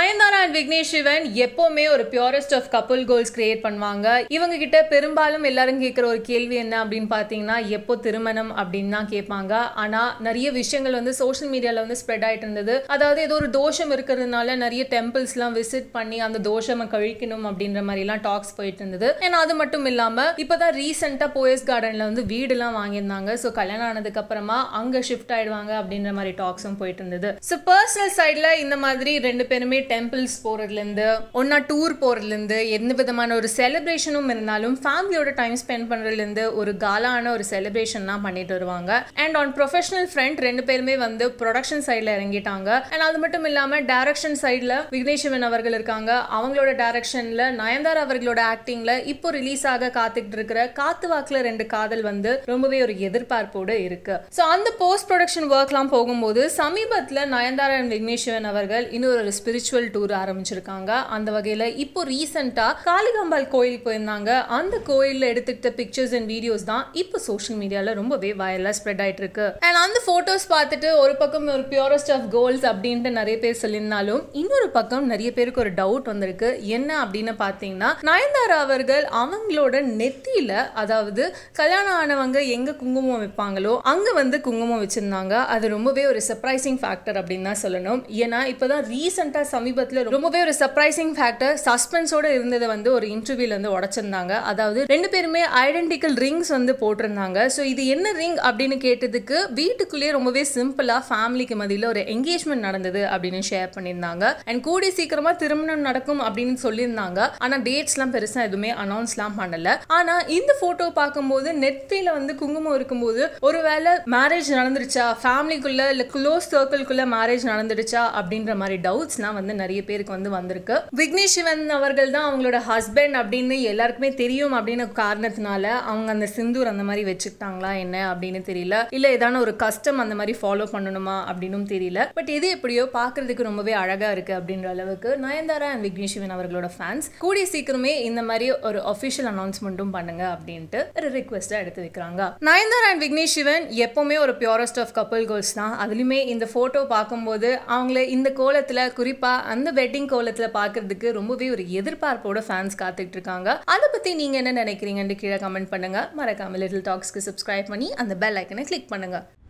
Nayanthara and Vignesh Shivan எப்பவுமே ஒரு purest of couple goals create பண்ணுவாங்க இவங்க கிட்ட பெரும்பாலும் எல்லாரும் கேட்குற ஒரு கேள்வி என்ன அப்படின்னு பார்த்தீங்கன்னா எப்போ திருமணம் அப்படின்னு தான் கேட்பாங்க ஆனால் நிறைய விஷயங்கள் வந்து சோஷியல் மீடியாவில் வந்து ஸ்ப்ரெட் ஆயிட்டு இருந்தது அதாவது ஏதோ ஒரு தோஷம் இருக்கிறதுனால நிறைய டெம்பிள்ஸ்லாம் விசிட் பண்ணி அந்த தோஷமை கழிக்கணும் அப்படின்ற மாதிரிலாம் டாக்ஸ் போயிட்டு இருந்தது ஏன்னா அது மட்டும் இல்லாமல் இப்போ தான் ரீசெண்டாக போயஸ் கார்டனில் வந்து வீடுலாம் வாங்கியிருந்தாங்க ஸோ கல்யாணம் ஆனதுக்கு அப்புறமா அங்கே ஷிஃப்ட் ஆயிடுவாங்க அப்படின்ற மாதிரி டாக்ஸும் போயிட்டு இருந்தது ஸோ பர்சனல் சைடில் இந்த மாதிரி ரெண்டு பேருமே டெம்பிள்ஸ் போகிறதுலேருந்து ஒன்றா டூர் போகிறதுலேருந்து எந்த விதமான ஒரு செலிப்ரேஷனும் இருந்தாலும் ஃபேமிலியோட டைம் ஸ்பெண்ட் பண்ணுறதுலேருந்து ஒரு காலான ஒரு செலிப்ரேஷன்லாம் பண்ணிட்டு வருவாங்க அண்ட் ஆன் ப்ரொஃபஷனல் ஃப்ரண்ட் ரெண்டு பேருமே வந்து ப்ரொடக்ஷன் சைடில் இறங்கிட்டாங்க அண்ட் அது மட்டும் இல்லாமல் டேரக்ஷன் சைடில் விக்னேஷ்வன் அவர்கள் இருக்காங்க அவங்களோட டேரக்ஷனில் நயன்தாரா அவர்களோட ஆக்டிங்கில் இப்போ ரிலீஸ் ஆக காத்துக்கிட்டு இருக்கிற காத்து வாக்குல ரெண்டு காதல் வந்து ரொம்பவே ஒரு எதிர்பார்ப்போடு இருக்கு ஸோ அந்த போஸ்ட் ப்ரொடக்ஷன் ஒர்க்லாம் போகும்போது சமீபத்தில் நயன்தாரா அண்ட் விக்னேஷ்வன் அவர்கள் இன்னொரு ஒரு ஸ்பிரிச்சுவல் டூர் ஆரம்பிச்சிருக்காங்க அந்த வகையில் இப்போ ரீசெண்டாக காளிகாம்பாள் கோயில் போயிருந்தாங்க அந்த கோயிலில் எடுத்துக்கிட்ட பிக்சர்ஸ் அண்ட் வீடியோஸ் தான் இப்போ சோஷியல் மீடியாவில் ரொம்பவே வைரலாக ஸ்ப்ரெட் ஆயிட்டு இருக்கு அண்ட் அந்த ஃபோட்டோஸ் பார்த்துட்டு ஒரு பக்கம் ஒரு பியூரஸ்ட் ஆஃப் கோல்ஸ் அப்படின்ட்டு நிறைய பேர் சொல்லியிருந்தாலும் இன்னொரு பக்கம் நிறைய பேருக்கு ஒரு டவுட் வந்திருக்கு என்ன அப்படின்னு பார்த்தீங்கன்னா நயன்தாரா அவர்கள் அவங்களோட நெத்தியில அதாவது கல்யாணம் ஆனவங்க எங்க குங்குமம் வைப்பாங்களோ அங்க வந்து குங்குமம் வச்சிருந்தாங்க அது ரொம்பவே ஒரு சர்ப்ரைசிங் ஃபேக்டர் அப்படின்னு தான் சொல்லணும் ஏன்னா இப்போதான் ரீசெண்டாக சமீபத்தில் ரொம்பவே ஒரு சர்ப்ரைசிங் ஃபேக்டர் சஸ்பென்ஸோட இருந்ததை வந்து ஒரு இன்டர்வியூல வந்து உடச்சிருந்தாங்க அதாவது ரெண்டு பேருமே ஐடென்டிக்கல் ரிங்ஸ் வந்து போட்டிருந்தாங்க ஸோ இது என்ன ரிங் அப்படின்னு கேட்டதுக்கு வீட்டுக்குள்ளேயே ரொம்பவே சிம்பிளா ஃபேமிலிக்கு மதியில் ஒரு என்கேஜ்மெண்ட் நடந்தது அப்படின்னு ஷேர் பண்ணியிருந்தாங்க அண்ட் கூடி சீக்கிரமா திருமணம் நடக்கும் அப்படின்னு சொல்லியிருந்தாங்க ஆனா டேட்ஸ்லாம் பெருசா எதுவுமே அனௌன்ஸ்லாம் பண்ணல ஆனா இந்த போட்டோ பார்க்கும்போது நெத்தியில வந்து குங்குமம் இருக்கும்போது ஒருவேளை மேரேஜ் நடந்துருச்சா ஃபேமிலிக்குள்ள இல்ல க்ளோஸ் சர்க்கிள்குள்ள மேரேஜ் நடந்துடுச்சா அப்படின்ற மாதிரி டவுட்ஸ்லாம் வந்து நிறைய பேருக்கு வந்து வந்திருக்கு விக்னேஷ் சிவன் அவர்கள் தான் அவங்களோட ஹஸ்பண்ட் அப்படின்னு எல்லாருக்குமே தெரியும் அப்படின்னு காரணத்தினால அவங்க அந்த சிந்தூர் அந்த மாதிரி வச்சுக்கிட்டாங்களா என்ன அப்படின்னு தெரியல இல்ல ஏதான ஒரு கஸ்டம் அந்த மாதிரி ஃபாலோ பண்ணணுமா அப்படின்னும் தெரியல பட் எது எப்படியோ பார்க்கிறதுக்கு ரொம்பவே அழகா இருக்கு அப்படின்ற அளவுக்கு நயன்தாரா அண்ட் விக்னேஷ் சிவன் அவர்களோட ஃபேன்ஸ் கூடிய சீக்கிரமே இந்த மாதிரி ஒரு அஃபிஷியல் அனௌன்ஸ்மெண்ட்டும் பண்ணுங்க அப்படின்ட்டு ஒரு ரிக்வெஸ்ட்டை எடுத்து வைக்கிறாங்க நயன்தாரா அண்ட் விக்னேஷ் சிவன் எப்பவுமே ஒரு பியூரஸ்ட் ஆஃப் கப்பல் கோல்ஸ் தான் அதுலயுமே இந்த போட்டோ பார்க்கும்போது அவங்கள இந்த கோலத்துல குறிப்பா அந்த வெட்டிங் கோலத்துல பார்க்கிறதுக்கு ரொம்பவே ஒரு எதிர்பார்ப்போட ஃபேன்ஸ் காத்துட்டு இருக்காங்க அதை பத்தி நீங்க என்ன நினைக்கிறீங்கன்னு கீழே கமெண்ட் பண்ணுங்க மறக்காம லிட்டில் டாக்ஸ்க்கு சப்ஸ்கிரைப் பண்ணி அந்த பெல் ஐக்கனை கிளிக் பண்ணுங்க